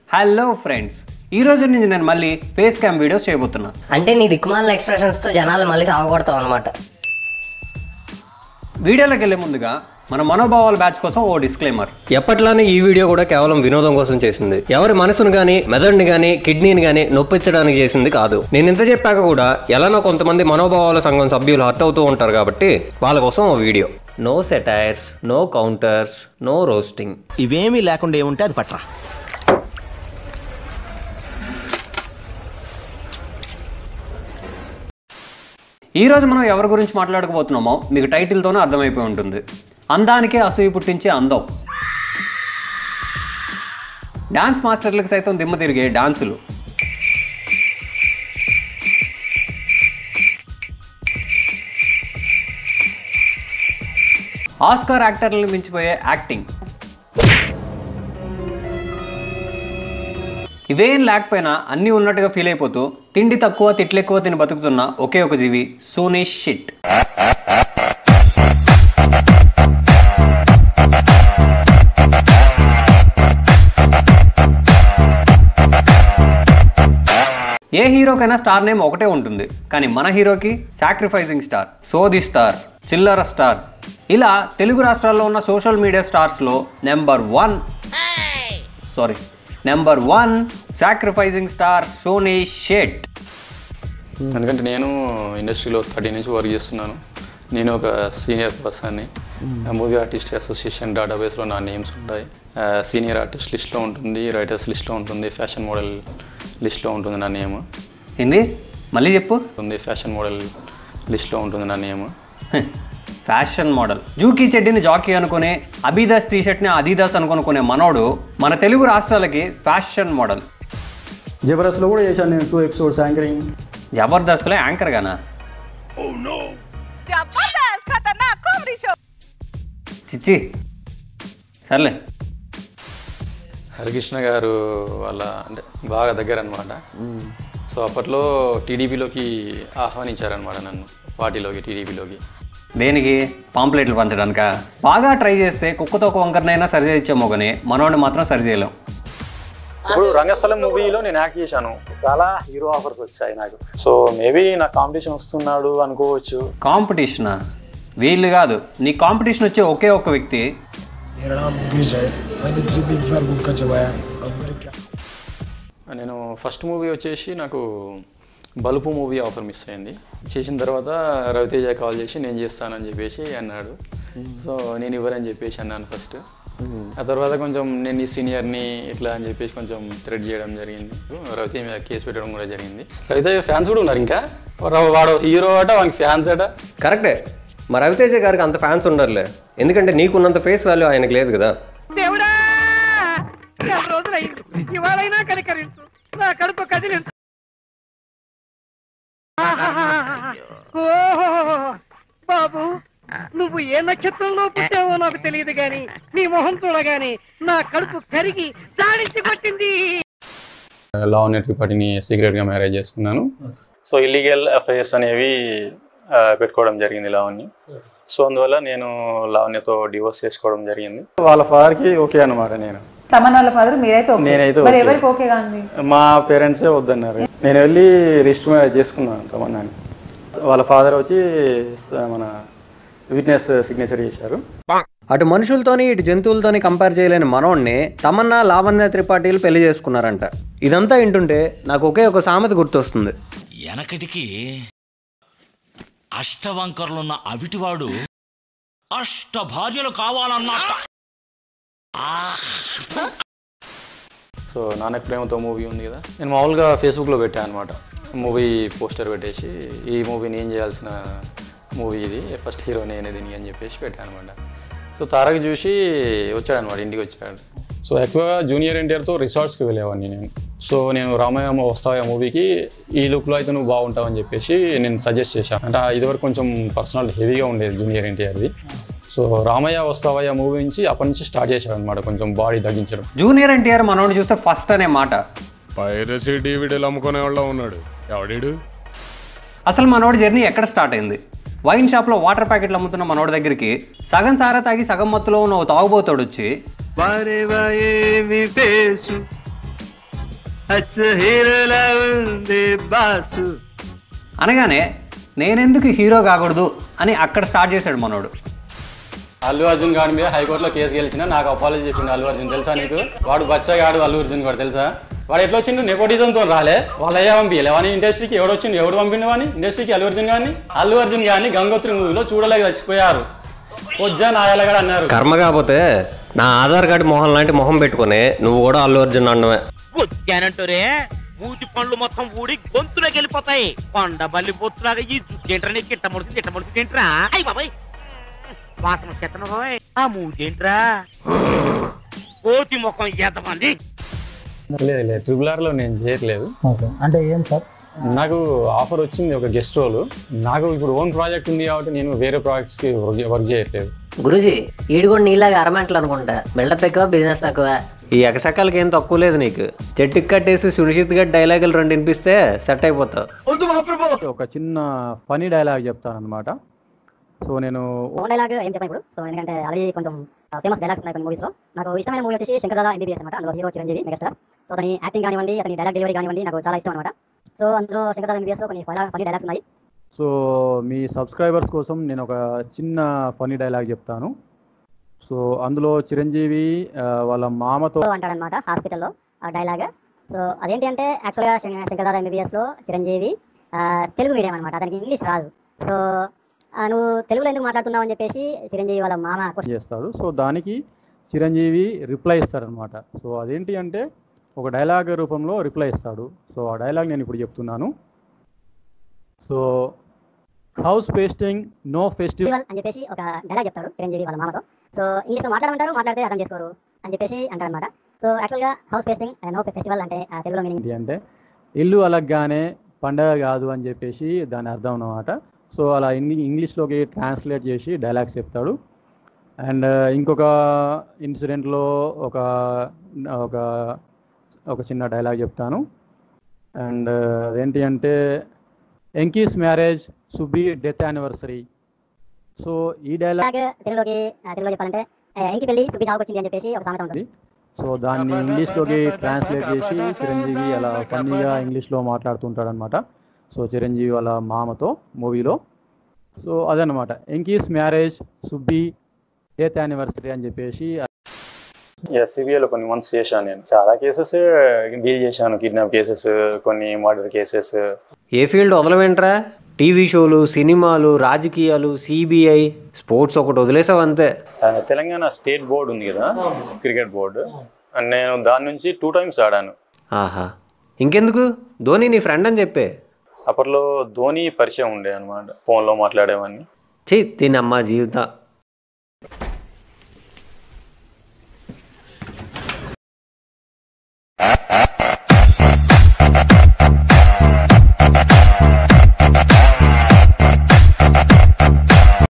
Hello friends ఈ రోజు నుంచి నేను మళ్ళీ ఫేస్ క్యామ్ వీడియోస్ చేయబోతున్నా అంటే నీ దిక్కుమాల ఎక్స్ప్రెషన్స్ తో జనాలు మళ్ళీ సాగొడతావు అనమాట వీడియోలోకి వెళ్ళే ముందుగా మన మనోభావాల బ్యాచ్ కోసం ఓ డిస్క్లైమర్ ఎప్పట్లానే ఈ వీడియో కూడా కేవలం వినోదం కోసం చేసింది ఎవరి మనసును గాని మెదడుని గాని కిడ్నీని గాని నొప్పించడానికి చేసింది కాదు నేను ఇంత చెప్పాక కూడా ఎలానో కొంతమంది మనోభావాల సంఘం సభ్యులు హర్ట్ అవుతూ ఉంటారు కాబట్టి వాళ్ళ కోసం ఓ video no satires no counters no roasting ఇవేమీ లేకుండా ఏముంటే అది పట్రా ఈ రోజు మనం ఎవరి గురించి మాట్లాడుకోబోతున్నామో మీకు టైటిల్తోనే అర్థమైపోయి ఉంటుంది అందానికే అసూయ పుట్టించే అందం డాన్స్ మాస్టర్లకు సైతం దిమ్మ తిరిగే డాన్సులు ఆస్కార్ యాక్టర్లను మించిపోయే యాక్టింగ్ ఇవేం లేకపోయినా అన్నీ ఉన్నట్టుగా ఫీల్ అయిపోతూ తిండి తక్కువ తిట్లు ఎక్కువ తిని బతుకుతున్న ఒకే ఒక జీవి సోనీ షిట్ ఏ హీరోకైనా స్టార్ నేమ్ ఒకటే ఉంటుంది కానీ మన హీరోకి సాక్రిఫైసింగ్ స్టార్ సోది స్టార్ చిల్లర స్టార్ ఇలా తెలుగు రాష్ట్రాల్లో ఉన్న సోషల్ మీడియా స్టార్స్లో number one sorry number one sacrificing star సోనీ షెట్ ఎందుకంటే నేను ఇండస్ట్రీలో థర్టీ నుంచి వర్క్ చేస్తున్నాను నేను ఒక సీనియర్ పర్సన్ని మూవీ ఆర్టిస్ట్ అసోసియేషన్ డేటాబేస్లో నా నేమ్స్ ఉంటాయి సీనియర్ ఆర్టిస్ట్ లిస్ట్లో ఉంటుంది రైటర్స్ లిస్ట్లో ఉంటుంది ఫ్యాషన్ మోడల్ లిస్ట్లో ఉంటుంది నా నేమ్ ఏంది మళ్ళీ చెప్పు ఉంది ఫ్యాషన్ మోడల్ లిస్ట్లో ఉంటుంది నా నేమ్ ఫ్యాషన్ మోడల్ జూకీ చెడ్డిని జాకీ అనుకునే అబీదాస్ టీ షర్ట్ని అదీదాస్ అనుకునే మనోడు మన తెలుగు రాష్ట్రాలకి ఫ్యాషన్ మోడల్ జబర్దస్త్లో కూడా చేశాను నేను టూ ఎపిసోడ్స్ యాంకరింగ్ జబర్దస్త్లో యాంకర్ గానా जबरदस्त खतरनाक कॉमेडी शो చిచ్చి సర్లే హరికృష్ణ గారు వాళ్ళ అంటే బాగా దగ్గర అనమాట సో అప్పట్లో టీడీపీలోకి ఆహ్వానించారనమాట నన్ను పార్టీలోకి టీడీపీలోకి దేనికి పాంప్లెట్లు పంచడానిక బాగా ట్రై చేస్తే కుక్కతో ఒక వంకరనైనా సరి చేయొచ్చేమో కానీ మనోడిని మాత్రం సరి చేయలేం ఇప్పుడు రంగస్థలం మూవీలో నేను యాక్ట్ చేశాను చాలా హీరో ఆఫర్స్ వచ్చాయి నాకు సో మేబీ నా కాంపిటీషన్ వస్తున్నాడు అనుకోవచ్చు కాంపిటీషనా వీళ్ళు కాదు నీ కాంపిటీషన్ వచ్చే ఒకే ఒక్క వ్యక్తి मेरा नाम मुकेश है मैंने थ्री पिक्सर बुक का चबाया अब मुझे क्या నేను ఫస్ట్ మూవీ వచ్చేసి నాకు బలుపు మూవీ ఆఫర్ మిస్ అయింది చేసిన తర్వాత రవితేజ కాల్ చేసి నేను చేస్తానని చెప్పేసి అన్నాడు సో నేను ఇవ్వరని చెప్పేసి అన్నాను ఫస్ట్ ఆ తర్వాత కొంచెం నేను నీ సీనియర్ని ఇట్లా అని చెప్పేసి కొంచెం థ్రెడ్ చేయడం జరిగింది రవితేజ మీద కేసు పెట్టడం కూడా జరిగింది రవితేజ ఫ్యాన్స్ కూడా ఉన్నారు ఇంకా వాడు- వాడు హీరో అట వానికి ఫ్యాన్స్ అట కరెక్టే మరి రవితేజ గారికి అంత ఫ్యాన్స్ ఉండరులే ఎందుకంటే నీకున్నంత ఫేస్ వాల్యూ ఆయనకు లేదు కదా దేవుడా నెల రోజులైంది ఇవాళైనా కనికరించు నా కడుపు కదిలించు ఓహో బాబు నువ్వు ఏ నక్షత్రంలో పుట్టావో నాకు తెలియదు గాని నీ మొహం చూడగాని నా కడుపు కరిగి జాడించి కొట్టింది లావణ్య త్రిపాఠిని సీక్రెట్గా మ్యారేజ్ చేసుకున్నాను సో ఇల్లీగల్ అఫైర్స్ అనేవి ఆ, పెట్టుకోవడం జరిగింది లావణ్య సో అందువల్ల నేను లావణ్యతో డివోర్స్ చేసుకోవడం జరిగింది వాళ్ళ ఫాదర్కి ఓకే అనమాట నేను తమన్ వాళ్ళ ఫాదర్ మీరైతే ఓకే నేనైతే మరి ఓకే. ఎవరికి ఓకే కాంది మా పేరెంట్సే వద్దన్నారు నేను వెళ్ళి రిజిస్టర్ మ్యారేజ్ చేసుకున్నాను తమన్నాని వాళ్ళ ఫాదర్ వచ్చి స- మన విట్నెస్ సిగ్నేచర్ చేశారు అటు మనుషులతోని ఇటు జంతువులతోని కంపేర్ చేయలేని మనోడిని తమన్నా లావణ్య త్రిపాఠీలు పెళ్లి చేసుకున్నారంట ఇదంతా వింటుంటే నాకు ఒకే ఒక సామెత గుర్తొస్తుంది వెనకటికి అష్టవంకర్లున్న అవిటివాడు అష్ట భార్యలు కావాలన్నట్ట సో నాన్నకు ప్రేమతో మూవీ ఉంది కదా నేను మామూలుగా ఫేస్బుక్లో పెట్టాను అనమాట మూవీ పోస్టర్ పెట్టేసి ఈ మూవీ నేను చేయాల్సిన మూవీ ఇది ఫస్ట్ హీరో నేనే దీనికి అని చెప్పేసి పెట్టాను అనమాట సో తారక్ చూసి వచ్చాడనమాట ఇంటికి వచ్చాడు సో ఎక్కువగా జూనియర్ ఎన్టీఆర్తో రిసార్ట్స్కి వెళ్ళేవాడిని నేను సో నేను రామయ్య వస్తావా మూవీకి ఈ లుక్లో అయితే నువ్వు బాగుంటావు అని చెప్పేసి నేను సజెస్ట్ చేశాను అంటే ఇదివరకు కొంచెం పర్సనల్ హెవీగా ఉండేది జూనియర్ ఎన్టీఆర్ది సో రామయ్య వస్తావయ్య మూవీ నుంచి అప్పటి నుంచి స్టార్ట్ చేశాడు అనమాట కొంచెం బాడీ తగ్గించడం జూనియర్ ఎన్టీఆర్ మనోడు చూస్తే ఫస్ట్ అనే మాట పైరసీ డివిడీలు అమ్ముకునే వాళ్ళ ఉన్నాడు ఎవడీడు అసలు మనోడి జర్నీ ఎక్కడ స్టార్ట్ అయింది వైన్ షాప్లో వాటర్ ప్యాకెట్లు అమ్ముతున్న మనోడి దగ్గరికి సగం సారా తాగి సగం మత్తులో ఉన్న ఓ తాగుబోతాడు వచ్చి హీరోలా ఉంది బాసు అనగానే నేనెందుకు హీరో కాకూడదు అని అక్కడ స్టార్ట్ చేశాడు మనోడు అల్లు అర్జున్ గారి మీద హైకోర్టులో కేసు గెలిచిన నాకు అపాలజీ చెప్పింది అల్లు అర్జున్ తెలుసా నీకు వాడు బచ్చగాడు అల్లు అర్జున్ గారు తెలుసా వాడు ఎట్లా వచ్చిండు నెపోటిజంతో రాలే వాళ్ళ అయ్యా పంపించలే వాని ఇండస్ట్రీకి ఎవడు వచ్చిండు ఎవడు పంపిండు వాని ఇండస్ట్రీకి అల్లు అర్జున్ గారిని అల్లు అర్జున్ గారిని గంగోత్రి మూవీలో చూడలేక చచ్చిపోయారు పొజ్జా నాయాలగడ అన్నారు కర్మ కాకపోతే నా ఆధార్ కార్డు మొహం లాంటి మొహం పెట్టుకుని నువ్వు కూడా అల్లు అర్జున్ అన్నమే వచ్చానంటూరే మూతి పండ్లు మొత్తం ఊడి గొంతులోకి వెళ్ళిపోతాయి కొండ బల్లి పొత్తులాగా ఈ జుట్టేంట్రా నీకు ఇట్ట ముడిచి ఇట్ట ముడిచి తింట్రా అయ్యి బాబాయ్ వాసన చెత్తను బాబాయ్ ఆ మూతేంట్రా కోతి ముఖం ఎదమంది లేదు లేదు ట్రిపుల్ ఆర్లో నేను చేయట్లేదు అంటే ఏం సార్ నాకు ఆఫర్ వచ్చింది ఒక గెస్ట్ రోల్ నాకు ఇప్పుడు ఓన్ ప్రాజెక్ట్ ఉంది కాబట్టి నేను వేరే ప్రాజెక్ట్స్కి వర్క్ చేయట్లేదు గురుజీ ఈడు కూడా నీలాగా అరమెంటలు అనుకుంటా బిల్డప్ ఎక్కువ బిజినెస్ తక్కువ ఈ ఎగసకాలకి ఏం తక్కువ లేదు నీకు చెట్టుకి కట్టేసి సునిషిత్ గడ్ డైలాగులు రెండు వినిపిస్తే సెట్ అయిపోతావు ఒక చిన్న ఫనీ డైలాగ్ చెప్తాను అనమాట సో నేను ఓన్ డైలాగ్ ఏం చెప్పాను ఇప్పుడు సో ఎందుకంటే ఆల్రెడీ కొంచెం ఫేమస్ డైలాగ్స్ ఉన్నాయి కొన్ని మూవీస్ లో నాకు ఇష్టమైన మూవీ వచ్చేసి శంకరదాద ఎంబీబీఎస్ అనమాట అందులో హీరో చిరంజీవి మెగాస్టార్ సో అతని యాక్టింగ్ కానివ్వండి అతని డైలాగ్ డెలివరీ కానివ్వండి నాకు చాలా ఇష్టం అనమాట సో అందులో శంకరదాద ఎంబీబీఎస్ లో కొన్ని ఫనీ డైలాగ్స్ ఉన్నాయి సో మీ సబ్స్క్రైబర్స్ కోసం నేను ఒక చిన్న ఫనీ డైలాగ్ చెప్తాను సో అందులో చిరంజీవి ఆ, వాళ్ళ మామతో అంటాడనమాట హాస్పిటల్లో ఆ డైలాగ్ సో అదేంటి అంటే యాక్చువల్గా శంకరదాద ఎంబీబీఎస్ లో చిరంజీవి ఆ, తెలుగు మీడియం అనమాట అతనికి ఇంగ్లీష్ రాదు సో ఆ, నువ్వు తెలుగులో ఎందుకు మాట్లాడుతున్నావు అని చెప్పేసి చిరంజీవి వాళ్ళ మామ question చేస్తాడు సో దానికి చిరంజీవి రిప్లై ఇస్తాడనమాట సో అదేంటి అంటే ఒక డైలాగ్ రూపంలో రిప్లై ఇస్తాడు సో ఆ డైలాగ్ నేను ఇప్పుడు చెప్తున్నాను so house pasting no festival festival అని చెప్పేసి ఒక డైలాగ్ చెప్తాడు చిరంజీవి వాళ్ళ మామతో సో ఇంగ్లీష్ లో మాట్లాడమంటారు మాట్లాడితే అర్థం చేసుకోరు అని చెప్పేసి అంటారనమాట సో యాక్చువల్గా హౌస్ పేస్టింగ్ నో ఫెస్టివల్ అంటే ఆ, తెలుగులో మీనింగ్ ఏంటి అంటే ఇల్లు అలగ్గానే పండగ కాదు అని చెప్పేసి దాని అర్థం అన్నమాట సో అలా ఇంగ్లీ ఇంగ్లీష్లోకి ట్రాన్స్లేట్ చేసి డైలాగ్స్ చెప్తాడు అండ్ ఇంకొక ఇన్సిడెంట్లో ఒక ఒక ఒక చిన్న డైలాగ్ చెప్తాను అండ్ అదేంటి అంటే Enki's marriage Subbi death anniversary so ఈ డైలాగ్ తెలుగులోకి ఆ, తెలుగులో చెప్పాలంటే ఆ, ఇంటి పెళ్లి సుబ్బి చావుకు వచ్చింది అని చెప్పేసి ఒక సామెత ఉంటుంది సో దాన్ని ఇంగ్లీష్లోకి ట్రాన్స్లేట్ చేసి చిరంజీవి అలా ఫన్నీగా ఇంగ్లీష్లో మాట్లాడుతుంటాడు అనమాట సో చిరంజీవి వాళ్ళ మామతో మూవీలో సో అదనమాట Enki's marriage Subbi death anniversary అని చెప్పేసి సిబిఐలో కొన్ని మంత్స్ చేశాను నేను చాలా కేసెస్ డీల్ చేశాను కిడ్నాప్ కేసెస్ కొన్ని మర్డర్ కేసెస్ ఏ ఫీల్డ్ వదలవేంట్రా టీవీ షోలు సినిమాలు రాజకీయాలు సిబిఐ స్పోర్ట్స్ ఒకటి వదిలేసావు అంతే తెలంగాణ స్టేట్ బోర్డు ఉంది కదా క్రికెట్ బోర్డు నేను దాని నుంచి టూ టైమ్స్ ఆడాను ఆహా ఇంకెందుకు ధోని నీ ఫ్రెండ్ అని చెప్పే అప్పట్లో ధోని పరిచయం ఉండే అనమాట ఫోన్లో మాట్లాడేవాడిని ఛీ తినమ్మా జీవితం